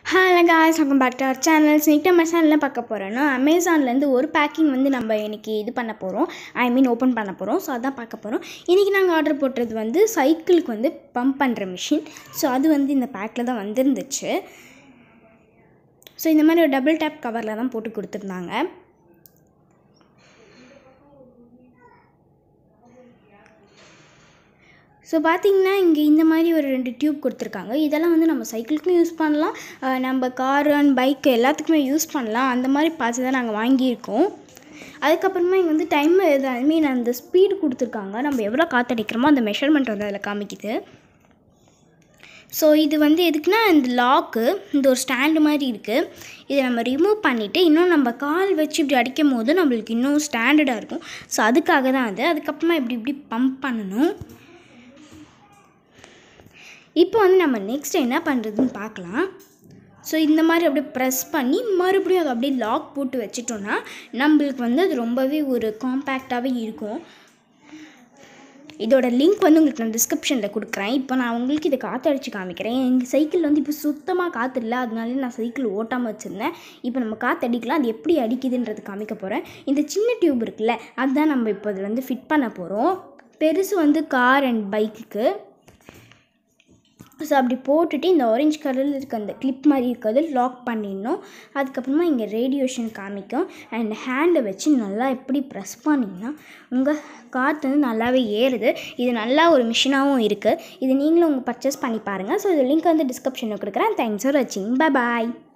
hello guys welcome back to our channel ஸ்னிக் நம்ம சேனலில் பார்க்க போகிறோன்னா அமேசான்லேருந்து ஒரு பேக்கிங் வந்து நம்ம இன்றைக்கி இது பண்ண போகிறோம் ஐ மீன் ஓப்பன் பண்ண போகிறோம் ஸோ அதான் பார்க்க போகிறோம் இன்றைக்கி நாங்கள் ஆர்டர் போட்டது வந்து சைக்கிளுக்கு வந்து பம்ப் பண்ணுற மிஷின் ஸோ அது வந்து இந்த பேக்கில் தான் வந்திருந்துச்சு ஸோ இந்த மாதிரி ஒரு டபுள் டேப் கவரில் தான் போட்டு கொடுத்துருந்தாங்க ஸோ பார்த்தீங்கன்னா இங்கே இந்த மாதிரி ஒரு ரெண்டு டியூப் கொடுத்துருக்காங்க இதெல்லாம் வந்து நம்ம சைக்கிளுக்கும் யூஸ் பண்ணலாம் அஹ் நம்ம கார் அண்ட் பைக் எல்லாத்துக்குமே யூஸ் பண்ணலாம் அந்த மாதிரி பார்த்து தான் நாங்கள் வாங்கியிருக்கோம் அதுக்கப்புறமா இங்கே வந்து டைம் இது ஐ மீன் அந்த ஸ்பீடு கொடுத்துருக்காங்க நம்ம எவ்வளோ காற்றடிக்கிறோமோ அந்த மெஷர்மெண்ட் வந்து அதில் காமிக்குது ஸோ இது வந்து எதுக்குன்னா இந்த லாக்கு இந்த ஒரு ஸ்டாண்டு மாதிரி இருக்குது இதை நம்ம ரிமூவ் பண்ணிவிட்டு இன்னும் நம்ம கால் வச்சு இப்படி அடிக்கும் போது நம்மளுக்கு இன்னும் ஸ்டாண்டர்டாக இருக்கும் ஸோ அதுக்காக தான் அது அதுக்கப்புறமா இப்படி இப்படி பம்ப் பண்ணணும் இப்போ வந்து நம்ம நெக்ஸ்ட் என்ன பண்ணுறதுன்னு பார்க்கலாம் ஸோ இந்த மாதிரி அப்படியே ப்ரெஸ் பண்ணி மறுபடியும் அதை அப்படியே லாக் போட்டு வச்சிட்டோன்னா நம்மளுக்கு வந்து அது ரொம்பவே ஒரு காம்பேக்டாகவே இருக்கும் இதோட லிங்க் வந்து உங்களுக்கு நான் டிஸ்கிரிப்ஷனில் கொடுக்குறேன் இப்போ நான் உங்களுக்கு இதை காற்றடிச்சு காமிக்கிறேன் எங்கள் சைக்கிள் வந்து இப்போ சுத்தமாக காற்று இல்லை அதனால நான் சைக்கிள் ஓட்டாமல் வச்சுருந்தேன் இப்போ நம்ம காற்று அடிக்கலாம் அது எப்படி அடிக்குதுன்றது காமிக்க போகிறேன் இந்த சின்ன டியூப் இருக்குல்ல அதுதான் நம்ம இப்போ இதில் வந்து ஃபிட் பண்ண போகிறோம் பெருசு வந்து கார் அண்ட் பைக்குக்கு ஸோ அப்படி போட்டுட்டு இந்த ஆரஞ்சு கலரில் இருக்க அந்த கிளிப் மாதிரி இருக்கிறது லாக் பண்ணிடணும் அதுக்கப்புறமா இங்கே ரேடியோஷன் காமிக்கும் அண்ட் ஹேண்டை வச்சு நல்லா எப்படி ப்ரெஸ் பண்ணிங்கன்னா உங்கள் காற்று வந்து நல்லாவே ஏறுது இது நல்லா ஒரு மிஷினாகவும் இருக்குது இது நீங்களும் உங்கள் பர்ச்சேஸ் பண்ணி பாருங்கள் ஸோ இது லிங்க் வந்து டிஸ்கிரிப்ஷனில் கொடுக்குறேன் தேங்க்ஸ் ஃபார் வாட்சிங் பை பாய்